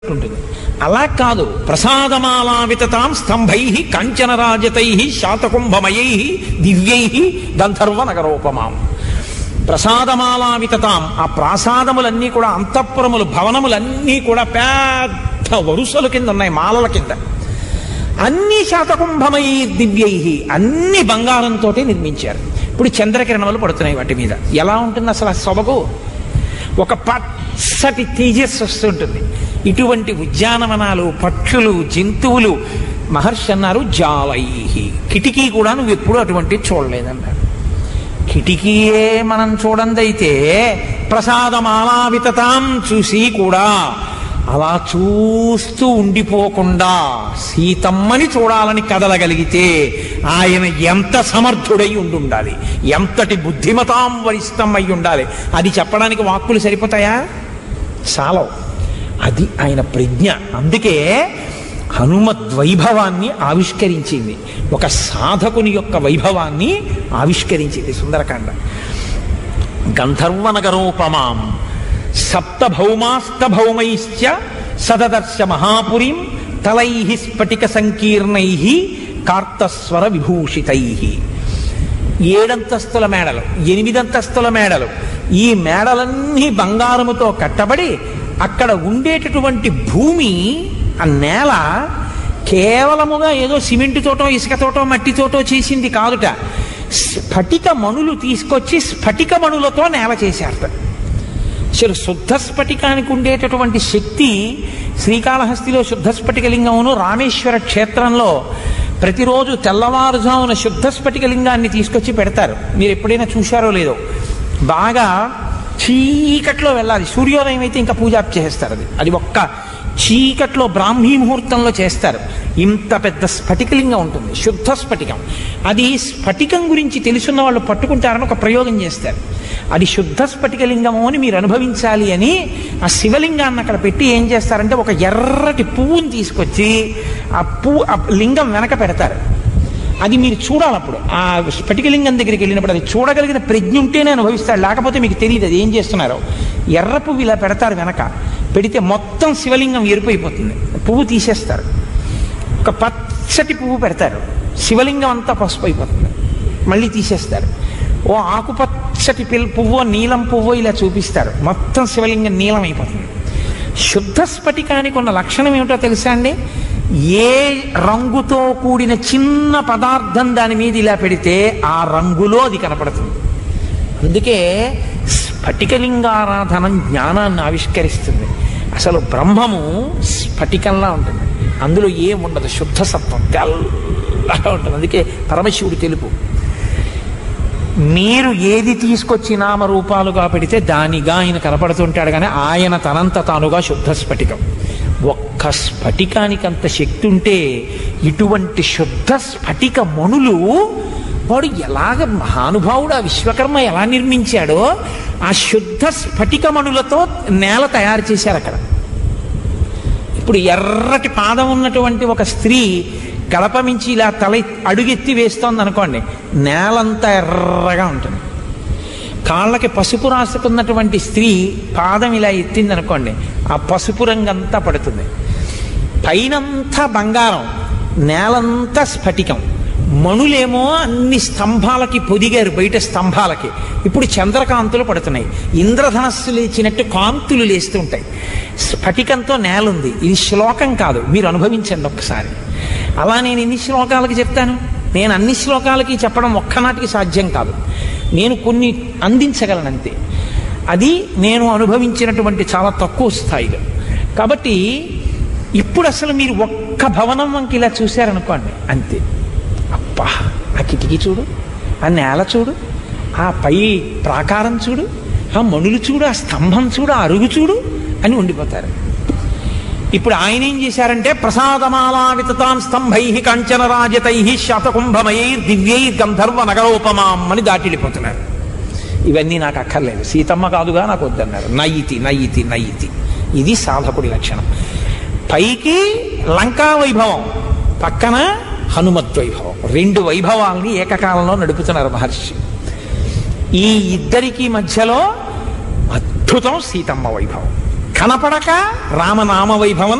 ఉంటుంది అలా కాదు ప్రసాదమాలా వితతాం స్తంభై కాంచనరాజతై శాతకుంభమయై దివ్యై గంధర్వ నగరోపమాం ప్రసాదమాలా వితతాం ఆ ప్రాసాదములన్నీ కూడా అంతఃపురములు భవనములన్నీ కూడా పెద్ద వరుసల కింద ఉన్నాయి మాలల కింద అన్ని శాతకుంభమై దివ్యై అన్ని బంగారంతో నిర్మించారు ఇప్పుడు చంద్రకిరణములు పడుతున్నాయి వాటి మీద ఎలా ఉంటుంది అసలు ఆ సొబగు ఒక పచ్చటి తేజస్సు వస్తుంటుంది ఇటువంటి ఉద్యానవనాలు పక్షులు జంతువులు మహర్షి అన్నారు జాలై కిటికీ కూడా నువ్వు ఎప్పుడు అటువంటి చూడలేదన్నారు కిటికీయే మనం చూడందైతే ప్రసాదమాలావితతాం చూసి కూడా అలా చూస్తూ ఉండిపోకుండా సీతమ్మని చూడాలని కదలగలిగితే ఆయన ఎంత సమర్థుడై ఉండుండాలి ఎంతటి బుద్ధిమతాం వరిష్టం అయి ఉండాలి అది చెప్పడానికి వాక్కులు సరిపోతాయా చాలవు అది ఆయన ప్రజ్ఞ అందుకే హనుమద్ వైభవాన్ని ఆవిష్కరించింది ఒక సాధకుని యొక్క వైభవాన్ని ఆవిష్కరించింది సుందరకాండ గంధర్వనగరోపమాం సప్తభౌమాస్తభౌమైశ్చ సదదర్శ మహాపురీం తలై స్ఫటిక సంకీర్ణై కార్తస్వర విభూషితై ఏడంతస్తుల మేడలు ఎనిమిదంతస్తుల మేడలు ఈ మేడలన్నీ బంగారముతో కట్టబడి అక్కడ ఉండేటటువంటి భూమి ఆ నేల కేవలముగా ఏదో సిమెంటుతోటో ఇసుకతోటో మట్టితోటో చేసింది కాదుట స్ఫటిక మణులు తీసుకొచ్చి స్ఫటిక మణులతో నేల చేశారట అసలు శుద్ధ స్ఫటికానికి ఉండేటటువంటి శక్తి శ్రీకాళహస్తిలో శుద్ధ స్ఫటిక లింగమును రామేశ్వర క్షేత్రంలో ప్రతిరోజు తెల్లవారుజామున శుద్ధ స్ఫటిక లింగాన్ని తీసుకొచ్చి పెడతారు మీరు ఎప్పుడైనా చూశారో లేదో బాగా చీకట్లో వెళ్ళాలి సూర్యోదయం అయితే ఇంకా పూజ చేస్తారు అది అది ఒక్క చీకట్లో బ్రాహ్మీ ముహూర్తంలో చేస్తారు ఇంత పెద్ద స్ఫటికలింగం ఉంటుంది శుద్ధ స్ఫటికం అది స్ఫటికం గురించి తెలుసున్న వాళ్ళు పట్టుకుంటారని ఒక ప్రయోగం చేస్తారు అది శుద్ధ స్ఫటికలింగము అని మీరు అనుభవించాలి అని ఆ శివలింగాన్ని అక్కడ పెట్టి ఏం చేస్తారంటే ఒక ఎర్రటి పువ్వుని తీసుకొచ్చి ఆ పువ్వు ఆ లింగం వెనక పెడతారు అది మీరు చూడాలి అప్పుడు ఆ స్ఫటికలింగం దగ్గరికి వెళ్ళినప్పుడు అది చూడగలిగిన ప్రజ్ఞ ఉంటేనే అనుభవిస్తాడు లేకపోతే మీకు తెలియదు అది ఏం చేస్తున్నారో ఎర్ర పువ్వు ఇలా పెడతారు వెనక పెడితే మొత్తం శివలింగం ఎరుపైపోతుంది పువ్వు తీసేస్తారు ఒక పచ్చటి పువ్వు పెడతారు శివలింగం అంతా పసుపు అయిపోతుంది మళ్ళీ తీసేస్తారు ఓ ఆకుపచ్చటి పిల్ పువ్వు నీలం పువ్వు ఇలా చూపిస్తారు మొత్తం శివలింగం నీలం అయిపోతుంది శుద్ధ స్ఫటికానికి ఉన్న లక్షణం ఏమిటో తెలుసా అండి ఏ రంగుతో కూడిన చిన్న పదార్థం దాని మీద ఇలా పెడితే ఆ రంగులో అది కనపడుతుంది అందుకే స్ఫటికలింగారాధనం జ్ఞానాన్ని ఆవిష్కరిస్తుంది అసలు బ్రహ్మము స్ఫటికంలా ఉంటుంది అందులో ఏముండదు శుద్ధ సత్వం తెల్లగా ఉంటుంది అందుకే పరమశివుడు తెలుపు మీరు ఏది తీసుకొచ్చి నామరూపాలుగా పెడితే దానిగా ఆయన కనపడుతుంటాడు కానీ ఆయన తనంత తానుగా శుద్ధ స్ఫటికం ఒక్క స్ఫటికానికి అంత శక్తి ఉంటే ఇటువంటి శుద్ధ స్ఫటిక మణులు వాడు ఎలాగ మహానుభావుడు ఆ విశ్వకర్మ ఎలా నిర్మించాడో ఆ శుద్ధ స్ఫటిక మణులతో నేల తయారు చేశారు అక్కడ ఇప్పుడు ఎర్రటి పాదం ఉన్నటువంటి ఒక స్త్రీ గడప మించి ఇలా తల అడుగెత్తి వేస్తోంది అనుకోండి నేలంతా ఎర్రగా ఉంటుంది కాళ్ళకి పసుపు రాసుకున్నటువంటి స్త్రీ పాదం ఇలా ఎత్తింది అనుకోండి ఆ పసుపు రంగంతా పడుతుంది పైనంతా బంగారం నేలంతా స్ఫటికం మణులేమో అన్ని స్తంభాలకి పొదిగారు బయట స్తంభాలకి ఇప్పుడు చంద్రకాంతులు పడుతున్నాయి ఇంద్రధనస్సు లేచినట్టు కాంతులు లేస్తుంటాయి స్ఫటికంతో నేలుంది ఇది శ్లోకం కాదు మీరు అనుభవించండి ఒక్కసారి అలా నేను ఎన్ని శ్లోకాలకి చెప్తాను నేను అన్ని శ్లోకాలకి చెప్పడం ఒక్కనాటికి సాధ్యం కాదు నేను కొన్ని అందించగలను అంతే అది నేను అనుభవించినటువంటి చాలా తక్కువ స్థాయిలో కాబట్టి ఇప్పుడు అసలు మీరు ఒక్క భవనం వంకి ఇలా చూశారనుకోండి అంతే అబ్బా ఆ కిటికీ చూడు ఆ నేల చూడు ఆ పై ప్రాకారం చూడు ఆ మణులు చూడు ఆ స్తంభం చూడు ఆ అరుగు చూడు అని ఉండిపోతారు ఇప్పుడు ఆయన ఏం చేశారంటే ప్రసాదమాలా వితతాం స్తంభై కాంచన రాజతై శాతకుంభమయై దివ్యై గంధర్వ నగరోపమాం అని దాటిడిపోతున్నారు ఇవన్నీ నాకు అక్కర్లేదు సీతమ్మ కాదుగా నాకు వద్దన్నారు నయితి నయితి నయితి ఇది సాధకుడి లక్షణం పైకి లంకా వైభవం పక్కన హనుమత్ వైభవం రెండు వైభవాల్ని ఏకకాలంలో నడుపుతున్నారు మహర్షి ఈ ఇద్దరికి మధ్యలో అద్భుతం సీతమ్మ వైభవం కనపడక రామనామ వైభవం